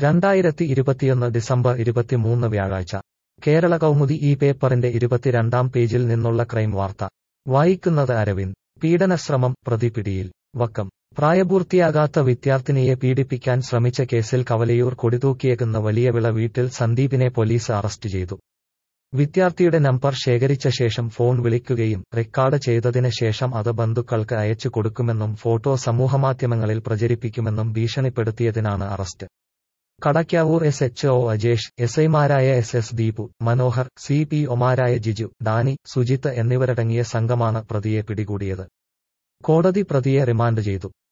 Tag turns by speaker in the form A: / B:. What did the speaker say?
A: രണ്ടായിരത്തി ഇരുപത്തിയൊന്ന് ഡിസംബർ ഇരുപത്തിമൂന്ന് വ്യാഴാഴ്ച കേരള കൗമുദി ഈ പേപ്പറിന്റെ ഇരുപത്തിരണ്ടാം പേജിൽ നിന്നുള്ള ക്രൈം വാർത്ത വായിക്കുന്നത് അരവിന്ദ് പീഡനശ്രമം പ്രതി പിടിയിൽ വക്കം പ്രായപൂർത്തിയാകാത്ത വിദ്യാർത്ഥിനിയെ പീഡിപ്പിക്കാൻ ശ്രമിച്ച കേസിൽ കവലയൂർ കൊടിതൂക്കിയേക്കുന്ന വലിയവിള വീട്ടിൽ സന്ദീപിനെ പോലീസ് അറസ്റ്റ് ചെയ്തു വിദ്യാർത്ഥിയുടെ നമ്പർ ശേഖരിച്ച ശേഷം ഫോൺ വിളിക്കുകയും റെക്കോർഡ് ചെയ്തതിന് ശേഷം അത് ബന്ധുക്കൾക്ക് അയച്ചു കൊടുക്കുമെന്നും ഫോട്ടോ സമൂഹമാധ്യമങ്ങളിൽ പ്രചരിപ്പിക്കുമെന്നും ഭീഷണിപ്പെടുത്തിയതിനാണ് arrest Kadakkavoor S H O Ajesh S ഐമാരായ S S Deepu Manohar C P ഒമാരായ ജിജു ഡാനി സുജിത്ത് എന്നിവരടങ്ങിയ സംഘമാണ് പ്രതിയെ പിടികൂടിയത് കോടതി പ്രതിയെ റിമാൻഡ് ചെയ്തു